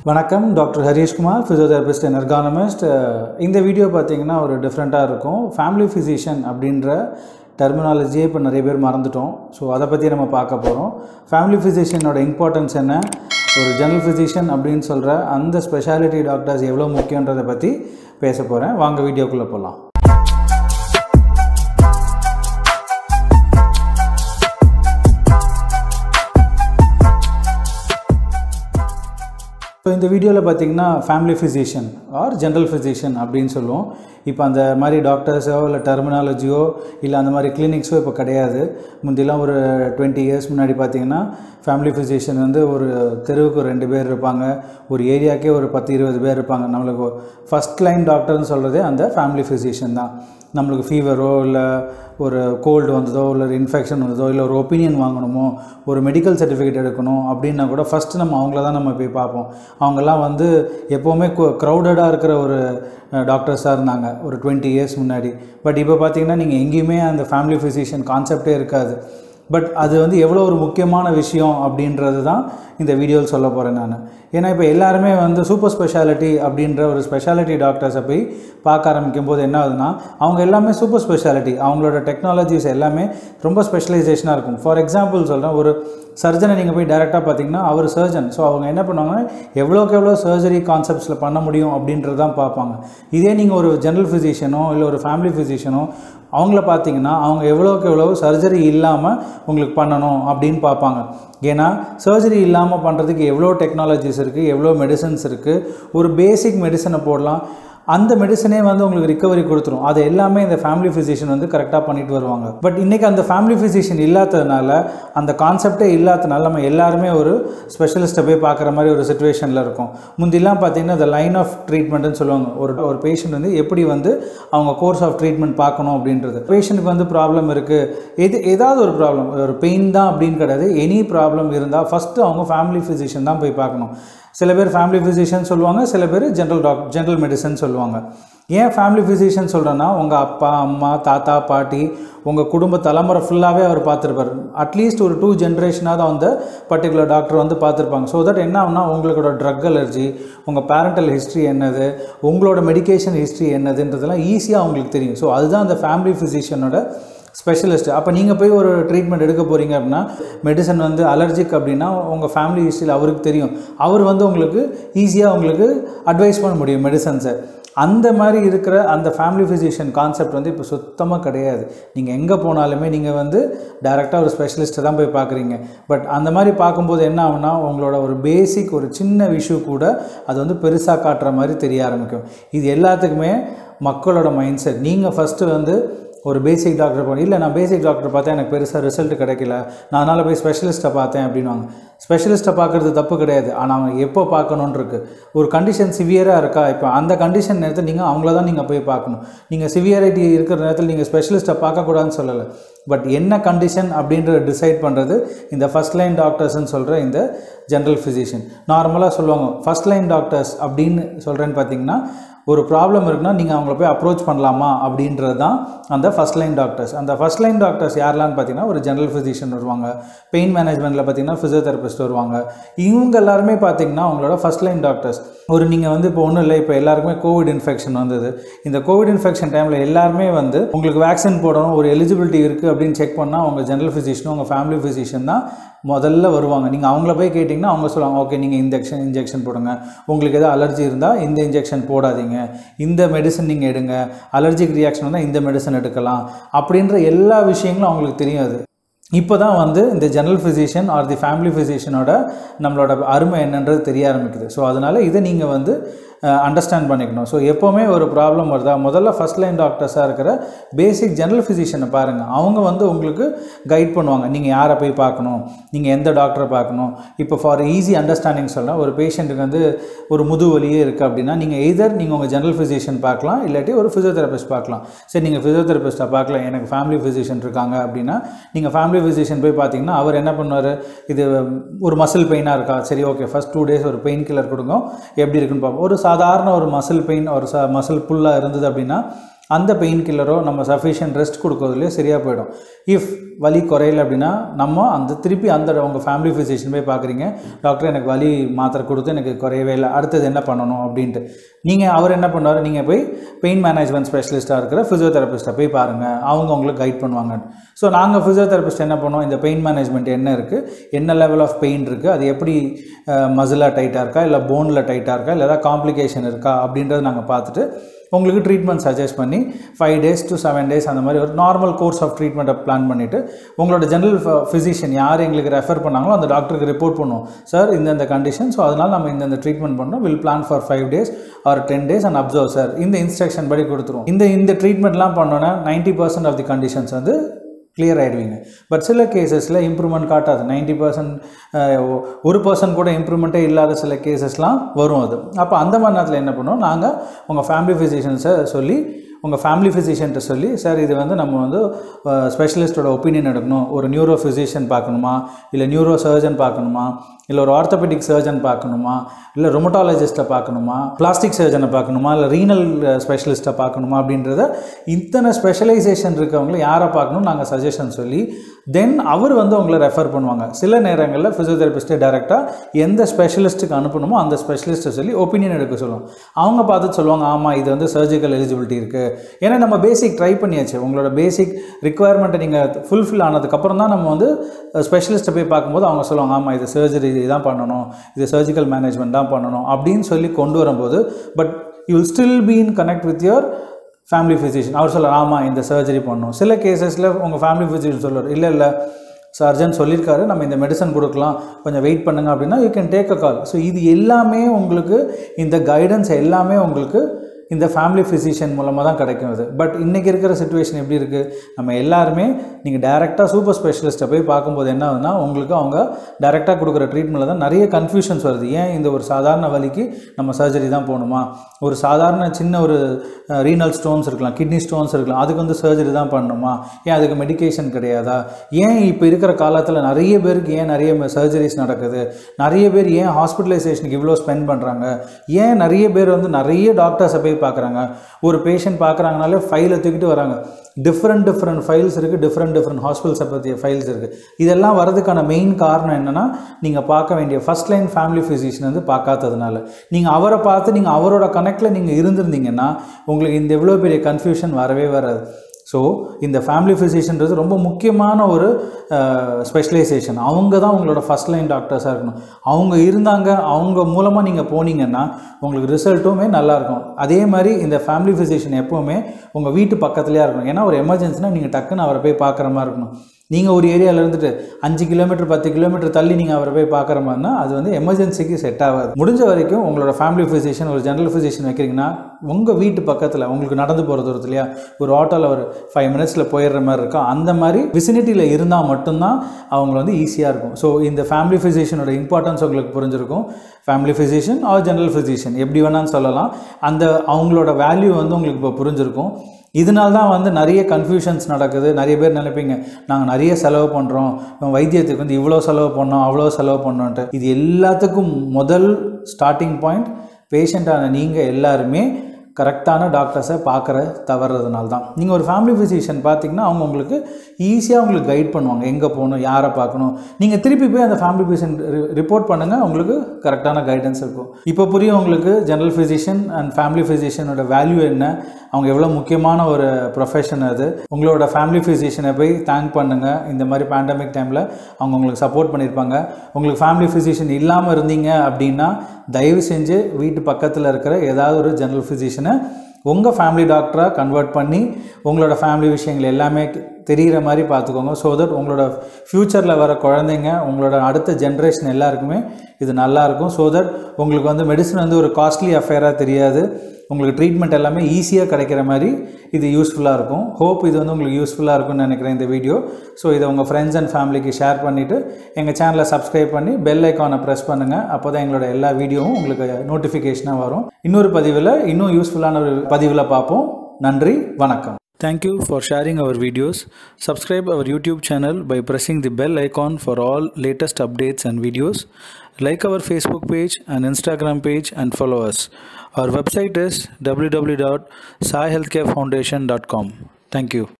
வணக்கம் doctor Harishkumar physiotherapist and ergonomist இந்த video பார்த்தீங்கன்னா ஒரு டிஃப்ரெண்ட்டாக இருக்கும் ஃபேமிலி ஃபிசிஷியன் அப்படின்ற டெர்மினாலஜியே இப்போ நிறைய பேர் மறந்துட்டோம் ஸோ அதை பற்றி நம்ம பார்க்க போகிறோம் ஃபேமிலி ஃபிசிஷியனோட இம்பார்ட்டன்ஸ் என்ன ஒரு ஜெனரல் ஃபிசிஷியன் அப்படின்னு சொல்கிற அந்த ஸ்பெஷாலிட்டி டாக்டர்ஸ் எவ்வளோ முக்கியன்றதை பற்றி பேச போகிறேன் வாங்க வீடியோக்குள்ளே போகலாம் ஸோ இந்த வீடியோவில் பார்த்தீங்கன்னா family physician or general physician அப்படின்னு சொல்லுவோம் இப்போ அந்த மாதிரி டாக்டர்ஸோ இல்லை டெர்மினாலஜியோ இல்லை அந்த மாதிரி கிளினிக்ஸோ இப்போ கிடையாது முந்திலாம் ஒரு டுவெண்ட்டி இயர்ஸ் முன்னாடி பார்த்தீங்கன்னா ஃபேமிலி ஃபிசிஷியன் வந்து ஒரு தெருவுக்கு ஒரு ரெண்டு பேர் இருப்பாங்க ஒரு ஏரியாக்கே ஒரு பத்து இருபது பேர் இருப்பாங்க நம்மளுக்கு ஃபஸ்ட் லைன் டாக்டர்னு சொல்கிறதே அந்த ஃபேமிலி ஃபிசிஷியன் தான் நம்மளுக்கு ஃபீவரோ இல்லை ஒரு கோல்டு வந்ததோ இல்லை ஒரு இன்ஃபெக்ஷன் வந்ததோ இல்லை ஒரு ஒப்பீனியன் வாங்கணுமோ ஒரு மெடிக்கல் சர்டிஃபிகேட் எடுக்கணும் அப்படின்னா கூட ஃபஸ்ட்டு நம்ம அவங்கள தான் நம்ம போய் பார்ப்போம் அவங்கெல்லாம் வந்து எப்போவுமே க்ரௌடடாக இருக்கிற ஒரு டாக்டர்ஸாக இருந்தாங்க ஒரு டுவெண்ட்டி இயர்ஸ் முன்னாடி பட் இப்போ பார்த்தீங்கன்னா நீங்கள் எங்கேயுமே அந்த ஃபேமிலி ஃபிசிஷியன் கான்செப்டே இருக்காது பட் அது வந்து எவ்வளோ ஒரு முக்கியமான விஷயம் அப்படின்றது தான் இந்த வீடியோவில் சொல்ல போகிறேன் நான் ஏன்னா இப்போ எல்லாருமே வந்து சூப்பர் ஸ்பெஷாலிட்டி அப்படின்ற ஒரு ஸ்பெஷாலிட்டி டாக்டர்ஸை போய் பார்க்க ஆரம்பிக்கும் போது என்ன ஆகுதுன்னா அவங்க எல்லாமே சூப்பர் ஸ்பெஷாலிட்டி அவங்களோட டெக்னாலஜிஸ் எல்லாமே ரொம்ப ஸ்பெஷலைசேஷனாக இருக்கும் ஃபார் எக்ஸாம்பிள் சொல்கிறேன் ஒரு சர்ஜனை நீங்கள் போய் டேரெக்டாக பார்த்தீங்கன்னா அவர் சர்ஜன் ஸோ அவங்க என்ன பண்ணுவாங்கன்னா எவ்வளோக்கு எவ்வளோ சர்ஜரி கான்செப்ட்ஸில் பண்ண முடியும் அப்படின்றது தான் பார்ப்பாங்க இதே நீங்கள் ஒரு ஜென்ரல் ஃபிசிஷியனோ இல்லை ஒரு ஃபேமிலி ஃபிசிஷியனோ அவங்கள பார்த்தீங்கன்னா அவங்க எவ்வளோக்கு எவ்வளோ சர்ஜரி இல்லாமல் உங்களுக்கு பண்ணணும் அப்படின்னு பார்ப்பாங்க ஏன்னா சர்ஜரி இல்லாமல் பண்ணுறதுக்கு எவ்வளோ டெக்னாலஜிஸ் இருக்குது எவ்வளோ மெடிசன்ஸ் இருக்குது ஒரு பேசிக் மெடிசனை போடலாம் அந்த மெடிசனே வந்து உங்களுக்கு ரிக்கவரி கொடுத்துரும் அது எல்லாமே இந்த ஃபேமிலி ஃபிசிஷியன் வந்து கரெக்டாக பண்ணிட்டு வருவாங்க பட் இன்றைக்கி அந்த ஃபேமிலி ஃபிசிஷியன் இல்லாததுனால அந்த கான்செப்டே இல்லாததுனால நம்ம எல்லாருமே ஒரு ஸ்பெஷலிஸ்ட்டை போய் பார்க்குற மாதிரி ஒரு சுச்சுவேஷனில் இருக்கும் முந்திலாம் பார்த்தீங்கன்னா இந்த லைன் ஆஃப் ட்ரீட்மெண்ட்னு சொல்லுவாங்க ஒரு ஒரு பேஷண்ட் வந்து எப்படி வந்து அவங்க கோர்ஸ் ஆஃப் ட்ரீட்மெண்ட் பார்க்கணும் அப்படின்றது பேஷண்ட்டுக்கு வந்து ப்ராப்ளம் இருக்குது எது ஏதாவது ஒரு ப்ராப்ளம் ஒரு பெயின் தான் அப்படின்னு கிடையாது எனி ப்ராப்ளம் இருந்தால் ஃபஸ்ட்டு அவங்க ஃபேமிலி ஃபிசிஷியன் தான் போய் பார்க்கணும் சில பேர் ஃபேமிலி ஃபிசிஷியன் சொல்லுவாங்க சில பேர் ஜென்ரல் டாக் ஜென்ரல் மெடிசன் சொல்லுவாங்க ஏன் ஃபேமிலி ஃபிசிஷியன் சொல்கிறேன்னா உங்கள் அப்பா அம்மா தாத்தா பாட்டி உங்கள் குடும்ப தலைமுறை ஃபுல்லாகவே அவர் பார்த்துருப்பார் அட்லீஸ்ட் ஒரு டூ ஜென்ரேஷனாவது அந்த பர்டிகுலர் டாக்டர் வந்து பார்த்துருப்பாங்க ஸோ தட் என்ன ஆகுனா உங்களோட ட்ரக் அலர்ஜி உங்கள் பேரண்டல் ஹிஸ்ட்ரி என்னது உங்களோட மெடிக்கேஷன் ஹிஸ்ட்ரி என்னதுன்றதெல்லாம் ஈஸியாக அவங்களுக்கு தெரியும் ஸோ அதுதான் அந்த ஃபேமிலி ஃபிசிஷியனோட ஸ்பெஷலிஸ்ட் அப்போ நீங்கள் போய் ஒரு ட்ரீட்மெண்ட் எடுக்க போகிறீங்க அப்படின்னா மெடிசன் வந்து அலர்ஜிக் அப்படின்னா உங்கள் ஃபேமிலி ஹிஸ்ட்ரியில் அவருக்கு தெரியும் அவர் வந்து உங்களுக்கு ஈஸியாக உங்களுக்கு அட்வைஸ் பண்ண முடியும் மெடிசன்ஸை அந்த மாதிரி இருக்கிற அந்த ஃபேமிலி ஃபிசிஷியன் கான்செப்ட் வந்து இப்போ சுத்தமாக கிடையாது நீங்கள் எங்கே போனாலுமே நீங்கள் வந்து டைரெக்டாக ஒரு ஸ்பெஷலிஸ்ட்டை தான் போய் பார்க்குறீங்க பட் அந்த மாதிரி பார்க்கும்போது என்ன ஆகுனா உங்களோட ஒரு பேசிக் ஒரு சின்ன விஷயம் கூட அது வந்து பெருசாக காட்டுற மாதிரி தெரிய ஆரம்பிக்கும் இது எல்லாத்துக்குமே மக்களோட மைண்ட் செட் நீங்கள் ஃபஸ்ட்டு வந்து ஒரு பேசிக் டாக்டர் போனேன் இல்லை நான் பேசிக் டாக்டர் பார்த்தேன் எனக்கு பெருசாக ரிசல்ட் கிடைக்கல நான் அதனால் போய் ஸ்பெஷலிஸ்ட்டை பார்த்தேன் அப்படின்வாங்க ஸ்பெஷலிஸ்ட்டை பார்க்குறது தப்பு கிடையாது ஆனால் அவங்க எப்போ பார்க்கணுன்னு இருக்குது ஒரு கண்டிஷன் சிவியராக இருக்கா இப்போ அந்த கண்டிஷன் நேரத்தில் நீங்கள் அவங்கள தான் நீங்கள் போய் பார்க்கணும் நீங்கள் சிவியரிட்டி இருக்கிற நேரத்தில் நீங்கள் ஸ்பெஷலிஸ்ட்டை பார்க்கக்கூடாதுன்னு சொல்லலை பட் என்ன கண்டிஷன் அப்படின்றத டிசைட் பண்ணுறது இந்த ஃபஸ்ட் லைன் டாக்டர்ஸ்ன்னு சொல்கிற இந்த ஜென்ரல் ஃபிசிஷியன் நார்மலாக சொல்லுவாங்க ஃபஸ்ட் லைன் டாக்டர்ஸ் அப்படின்னு சொல்கிறேன்னு பார்த்தீங்கன்னா ஒரு ப்ராப்ளம் இருக்குன்னா நீங்கள் அவங்கள போய் அப்ரோச் பண்ணலாமா அப்படின்றது தான் அந்த ஃபஸ்ட் லைன் டாக்டர்ஸ் அந்த ஃபஸ்ட் லைன் டாக்டர்ஸ் யாரெல்லாம்னு பார்த்தீங்கன்னா ஒரு ஜென்ரல் ஃபிசிஷியன் வருவாங்க பெயின் மேனேஜ்மெண்ட்டில் பார்த்தீங்கன்னா ஃபிசியோதெரபிஸ்ட் வருவாங்க இவங்க எல்லாருமே பார்த்தீங்கன்னா அவங்களோட ஃபஸ்ட் லைன் டாக்டர்ஸ் ஒரு நீங்கள் வந்து இப்போ ஒன்றும் இல்லை இப்போ எல்லாருக்குமே கோவிட் இன்ஃபெக்ஷன் வந்தது இந்த கோவிட் இன்ஃபெக்ஷன் டைமில் எல்லாருமே வந்து உங்களுக்கு வேக்சின் போடணும் ஒரு எலிஜிபிலிட்டி இருக்குது அப்படின்னு செக் பண்ணால் உங்கள் ஜென்ரல் ஃபிசிஷியனும் உங்கள் ஃபேமிலி ஃபிசிஷியன் தான் முதல்ல வருவாங்க நீங்கள் அவங்கள போய் கேட்டிங்கன்னா அவங்க சொல்லுவாங்க ஓகே நீங்கள் இன்ஜெக்ஷன் இன்ஜெக்ஷன் போடுங்க உங்களுக்கு எதாவது அலர்ஜி இருந்தால் இந்த இன்ஜெக்ஷன் போடாதீங்க இந்த மெடிசன் நீங்கள் எடுங்க அலர்ஜிக் ரியாக்ஷன் வந்தால் இந்த மெடிசன் எடுக்கலாம் அப்படின்ற எல்லா விஷயங்களும் அவங்களுக்கு தெரியாது இப்போ தான் வந்து இந்த general physician or the family ஃபிசிஷியனோட நம்மளோட அருமை என்னன்றது தெரிய ஆரம்பிக்குது ஸோ அதனால் இதை நீங்கள் வந்து அண்டர்ஸ்டாண்ட் பண்ணிக்கணும் ஸோ எப்போவுமே ஒரு ப்ராப்ளம் வருதா முதல்ல ஃபஸ்ட் லைன் டாக்டர்ஸாக இருக்கிற பேசிக் ஜெனரல் ஃபிசிஷியனை பாருங்கள் அவங்க வந்து உங்களுக்கு கைட் பண்ணுவாங்க நீங்கள் யாரை போய் பார்க்கணும் நீங்கள் எந்த டாக்டரை பார்க்கணும் இப்போ ஃபார் ஈஸி அண்டர்ஸ்டாண்டிங் சொல்லலாம் ஒரு பேஷண்ட்டுக்கு வந்து ஒரு முது வலியே இருக்குது அப்படின்னா நீங்கள் எய்தர் நீங்கள் உங்கள் ஜெனரல் ஃபிசிஷியன் பார்க்கலாம் இல்லாட்டி ஒரு ஃபிசியோதெரபிஸ்ட் பார்க்கலாம் சரி நீங்கள் ஃபிசியோதெரபிஸ்ட்டை பார்க்கல எனக்கு ஃபேமிலி ஃபிசிஷியன் இருக்காங்க அப்படின்னா நீங்கள் ஃபேமிலி ஃபிசிஷியன் போய் பார்த்தீங்கன்னா அவர் என்ன பண்ணுவார் இது ஒரு மசில் பெயினாக இருக்கா சரி ஓகே ஃபஸ்ட் டூ டேஸ் ஒரு பெயின் கில்லர் கொடுங்க எப்படி இருக்குன்னு பார்ப்போம் ஒரு சாதாரண ஒரு மசில் பெயின் ஒரு ச மசில் புல்லாக இருந்தது அப்படின்னா அந்த பெயின் கில்லரோ நம்ம சஃபிஷியன்ட் ரெஸ்ட் கொடுக்கறதுலையோ சரியாக போயிடும் இஃப் வலி குறையல அப்படின்னா நம்ம அந்த திருப்பி அந்த உங்கள் ஃபேமிலி ஃபிசிஷியன் போய் பார்க்குறீங்க டாக்டர் எனக்கு வலி மாத்திரை கொடுத்து எனக்கு குறையவே இல்லை அடுத்தது என்ன பண்ணணும் அப்படின்ட்டு நீங்கள் அவர் என்ன பண்ணுவார் நீங்கள் போய் பெயின் மேனேஜ்மெண்ட் ஸ்பெஷலிஸ்ட்டாக இருக்கிற ஃபிசியோதெரபிஸ்ட்டை போய் பாருங்கள் அவங்க உங்களுக்கு கைட் பண்ணுவாங்க ஸோ நாங்கள் ஃபிசியோதெரபிஸ்ட் என்ன பண்ணுவோம் இந்த பெயின் மேனேஜ்மெண்ட் என்ன இருக்குது என்ன லெவல் ஆஃப் பெயின் இருக்குது அது எப்படி மசிலாக டைட்டாக இருக்கா இல்லை போனில் டைட்டாக இருக்கா இல்லை ஏதாவது காம்ப்ளிகேஷன் இருக்கா அப்படின்றத நாங்கள் பார்த்துட்டு உங்களுக்கு ட்ரீட்மெண்ட் சஜஸ்ட் பண்ணி five days to seven days அந்த மாதிரி ஒரு நார்மல் கோர்ஸ் ஆஃப் ட்ரீட்மெண்ட்டை பிளான் பண்ணிவிட்டு உங்களோட ஜென்ரல் ஃபிசிஷியன் யார் எங்களுக்கு ரெஃபர் பண்ணாங்களோ அந்த டாக்டருக்கு ரிப்போர்ட் பண்ணுவோம் சார் இந்தந்த கண்டிஷன் ஸோ அதனால் நம்ம இந்தந்த ட்ரீட்மெண்ட் பண்ணோம் will plan for five days or ten days and observe sir இந்த இன்ஸ்ட்ரக்ஷன் படி கொடுத்துருவோம் இந்த இந்த ட்ரீட்மெண்ட்லாம் பண்ணோன்னா ninety percent of the conditions வந்து கிளியர் ஆகிடுவீங்க பட் சில கேசஸில் இம்ப்ரூவ்மெண்ட் காட்டாது நைன்ட்டி பர்சன்ட் ஒரு பர்சன்ட் கூட இம்ப்ரூவ்மெண்ட்டே இல்லாத சில கேசஸ்லாம் வரும் அது அப்போ அந்த மாதிரி நேரத்தில் என்ன பண்ணுவோம் நாங்கள் உங்கள் ஃபேமிலி ஃபிசிஷியன்ஸை சொல்லி உங்கள் ஃபேமிலி ஃபிசிஷியன்ட்ட சொல்லி சார் இது வந்து நம்ம வந்து ஸ்பெஷலிஸ்ட்டோட ஒப்பீனியன் எடுக்கணும் ஒரு நியூரோ ஃபிசிஷியன் பார்க்கணுமா இல்லை நியூரோ சர்ஜன் பார்க்கணுமா இல்லை ஒரு ஆர்த்தோபெடிக் சர்ஜன் பார்க்கணுமா இல்லை ரொமட்டாலஜிஸ்ட்டை பார்க்கணுமா பிளாஸ்டிக் சர்ஜனை பார்க்கணுமா இல்லை ரீனல் ஸ்பெஷலிஸ்ட்டை பார்க்கணுமா அப்படின்றத இத்தனை ஸ்பெஷலைசேஷன் இருக்கவங்களை யாரை பார்க்கணும் நாங்கள் சஜஷன் சொல்லி தென் அவர் வந்து உங்களை ரெஃபர் பண்ணுவாங்க சில நேரங்களில் ஃபிசியோதெரபிஸ்ட்டே டேரெக்டாக எந்த ஸ்பெஷலிஸ்ட்டுக்கு அனுப்பணுமோ அந்த ஸ்பெஷலிஸ்ட்டை சொல்லி ஒப்பீனியன் எடுக்க சொல்லுவோம் அவங்க பார்த்துட்டு சொல்லுவாங்க ஆமாம் இது வந்து சர்ஜிக்கல் எலிஜிபிலிட்டி இருக்குது ஏன்னா நம்ம பேசிக் ட்ரை பண்ணியாச்சு உங்களோட பேசிக் ரிக்குவயர்மெண்ட்டை நீங்கள் ஃபுல்ஃபில் ஆனதுக்கப்புறம் தான் நம்ம வந்து ஸ்பெஷலிஸ்ட்டை போய் பார்க்கும்போது அவங்க சொல்லுவாங்க ஆமாம் இது சர்ஜரி இதுதான் பண்ணணும் இது சர்ஜிக்கல் மேனேஜ்மெண்ட் தான் பண்ணணும் அப்படின்னு சொல்லி கொண்டு வரும்போது but you will still be in connect with your family physician அவர் சொல்ல ஆமாம் இந்த சர்ஜரி பண்ணணும் சில கேசஸில் உங்கள் ஃபேமிலி ஃபிசிஷியன் சொல்லுவார் இல்லை இல்லை சர்ஜன் சொல்லியிருக்காரு நம்ம இந்த மெடிசன் கொடுக்கலாம் கொஞ்சம் வெயிட் பண்ணுங்க அப்படின்னா you can take a call so இது எல்லாமே உங்களுக்கு இந்த கைடன்ஸ் எல்லாமே உங்களுக்கு இந்த ஃபேமிலி ஃபிசிஷியன் மூலமாக தான் கிடைக்கும் இது பட் இன்றைக்கி இருக்கிற சுச்சுவேஷன் எப்படி இருக்குது நம்ம எல்லாருமே நீங்கள் டேரெக்டாக சூப்பர் ஸ்பெஷலிஸ்ட்டை போய் பார்க்கும்போது என்ன ஆகுதுன்னா உங்களுக்கு அவங்க டேரெக்டாக கொடுக்குற ட்ரீட்மெண்ட்டில் தான் நிறைய கன்ஃபியூஷன்ஸ் வருது ஏன் இந்த ஒரு சாதாரண வலிக்கு நம்ம சர்ஜரி தான் போகணுமா ஒரு சாதாரண சின்ன ஒரு ரீனல் ஸ்டோன்ஸ் இருக்கலாம் கிட்னி ஸ்டோன்ஸ் இருக்கலாம் அதுக்கு வந்து சர்ஜரி தான் பண்ணணுமா ஏன் அதுக்கு மெடிகேஷன் கிடையாதா ஏன் இப்போ இருக்கிற காலத்தில் நிறைய பேருக்கு ஏன் நிறைய சர்ஜரிஸ் நடக்குது நிறைய பேர் ஏன் ஹாஸ்பிட்டலைசேஷனுக்கு இவ்வளோ ஸ்பெண்ட் பண்ணுறாங்க ஏன் நிறைய பேர் வந்து நிறைய டாக்டர்ஸை போய் பார்க்குறாங்க ஒரு பேஷண்ட் பார்க்குறாங்கனாலே ஃபைலை தூக்கிட்டு வராங்க டிஃப்ரெண்ட் டிஃப்ரெண்ட் ஃபைல்ஸ் இருக்குது டிஃப்ரெண்ட் டிஃப்ரெண்ட் ஹாஸ்பிட்டல்ஸை பற்றிய ஃபைல்ஸ் இருக்குது இதெல்லாம் வரதுக்கான மெயின் காரணம் என்னென்னா நீங்கள் பார்க்க வேண்டிய ஃபஸ்ட் லைன் ஃபேமிலி ஃபிசிஷியன் வந்து பார்க்காததுனால நீங்கள் அவரை பார்த்து நீங்கள் அவரோட கனெக்டில் நீங்கள் இருந்திருந்தீங்கன்னா உங்களுக்கு இந்த இவ்வளோ பெரிய கன்ஃபியூஷன் வரவே வராது ஸோ இந்த ஃபேமிலி ஃபிசிஷியன்றது ரொம்ப முக்கியமான ஒரு ஸ்பெஷலைசேஷன் அவங்க தான் உங்களோட ஃபஸ்ட் லைன் டாக்டர்ஸாக இருக்கணும் அவங்க இருந்தாங்க அவங்க மூலமாக நீங்கள் போனீங்கன்னா உங்களுக்கு ரிசல்ட்டுமே நல்லாயிருக்கும் அதே மாதிரி இந்த ஃபேமிலி ஃபிசிஷியன் எப்போவுமே உங்கள் வீட்டு பக்கத்துலேயே இருக்கணும் ஏன்னா ஒரு எமர்ஜென்சினா நீங்கள் டக்குன்னு அவரை போய் பார்க்குற மாதிரி இருக்கணும் நீங்கள் ஒரு ஏரியாவில் இருந்துட்டு அஞ்சு கிலோமீட்டர் பத்து கிலோமீட்டர் தள்ளி நீங்கள் அவரை போய் பார்க்குற மாதிரினா அது வந்து எமர்ஜென்சிக்கு செட் ஆகாது முடிஞ்ச வரைக்கும் உங்களோட ஃபேமிலி ஃபிசிஷியன் ஒரு ஜென்ரல் ஃபிசிஷியன் வைக்கிறீங்கன்னா உங்கள் வீட்டு பக்கத்தில் உங்களுக்கு நடந்து போகிற தூரத்துலையா ஒரு ஆட்டோவில் ஒரு ஃபைவ் மினிட்ஸில் போயிடுற மாதிரி இருக்கா அந்த மாதிரி விசினிட்டியில் இருந்தால் மட்டும்தான் அவங்க வந்து ஈஸியாக இருக்கும் ஸோ இந்த ஃபேமிலி ஃபிசிஷியனோட இம்பார்ட்டன்ஸ் உங்களுக்கு புரிஞ்சிருக்கும் family physician or general physician எப்படி வேணாலும் சொல்லலாம் அந்த அவங்களோட வேல்யூ வந்து உங்களுக்கு இப்போ புரிஞ்சிருக்கும் இதனால தான் வந்து நிறைய கன்ஃபியூஷன்ஸ் நடக்குது நிறைய பேர் நினைப்பீங்க நாங்கள் நிறைய செலவு பண்ணுறோம் வைத்தியத்துக்கு வந்து இவ்வளோ செலவு பண்ணோம் அவ்வளோ செலவு பண்ணோன்ட்டு இது எல்லாத்துக்கும் முதல் ஸ்டார்டிங் பாயிண்ட் பேஷண்ட்டான நீங்கள் எல்லாருமே கரெக்டான டாக்டர்ஸை பார்க்குற தவறுறதுனால தான் நீங்கள் ஒரு ஃபேமிலி ஃபிசிஷியன் பார்த்தீங்கன்னா அவங்க உங்களுக்கு ஈஸியாக உங்களுக்கு கைட் பண்ணுவாங்க எங்கே போகணும் யாரை பார்க்கணும் நீங்கள் திருப்பி போய் அந்த ஃபேமிலி ஃபிசிஷியன் ரிப்போர்ட் பண்ணுங்கள் உங்களுக்கு கரெக்டான கைடன்ஸ் இருக்கும் இப்போ புரியும் உங்களுக்கு ஜென்ரல் ஃபிசிஷியன் அண்ட் ஃபேமிலி ஃபிசிஷியனோட வேல்யூ என்ன அவங்க எவ்வளோ முக்கியமான ஒரு ப்ரொஃபஷன் அது உங்களோட ஃபேமிலி ஃபிசிஷியனை போய் தேங்க் பண்ணுங்கள் இந்த மாதிரி பேண்டமிக் டைமில் அவங்க உங்களுக்கு சப்போர்ட் பண்ணியிருப்பாங்க உங்களுக்கு ஃபேமிலி ஃபிசிஷியன் இல்லாமல் இருந்தீங்க அப்படின்னா தயவு செஞ்சு வீட்டு பக்கத்தில் இருக்கிற ஏதாவது ஒரு ஜென்ரல் ஃபிசிஷியனை உங்கள் ஃபேமிலி டாக்டராக கன்வெர்ட் பண்ணி உங்களோட ஃபேமிலி விஷயங்கள் எல்லாமே தெரிகிற மாதிரி பார்த்துக்கோங்க ஸோ தட் உங்களோட ஃப்யூச்சரில் வர குழந்தைங்க உங்களோட அடுத்த ஜென்ரேஷன் எல்லாருக்குமே இது நல்லாயிருக்கும் ஸோ தட் உங்களுக்கு வந்து மெடிசன் வந்து ஒரு காஸ்ட்லி அஃபேராக தெரியாது உங்களுக்கு ட்ரீட்மெண்ட் எல்லாமே ஈஸியாக கிடைக்கிற மாதிரி இது யூஸ்ஃபுல்லாக இருக்கும் ஹோப் இது வந்து உங்களுக்கு யூஸ்ஃபுல்லாக இருக்கும்னு நினைக்கிறேன் இந்த வீடியோ ஸோ இதை உங்கள் ஃப்ரெண்ட்ஸ் அண்ட் ஃபேமிலிக்கு ஷேர் பண்ணிவிட்டு எங்கள் சேனலை சப்ஸ்கிரைப் பண்ணி பெல் ஐக்கானை ப்ரெஸ் பண்ணுங்கள் அப்போ தான் எங்களோட எல்லா வீடியோவும் உங்களுக்கு நோட்டிஃபிகேஷனாக வரும் இன்னொரு பதிவில் இன்னும் யூஸ்ஃபுல்லான ஒரு பதிவில் பார்ப்போம் நன்றி வணக்கம் Thank you for sharing our videos. Subscribe our YouTube channel by pressing the bell icon for all latest updates and videos. Like our Facebook page and Instagram page and follow us. Our website is www.saihealthcarefoundation.com. Thank you.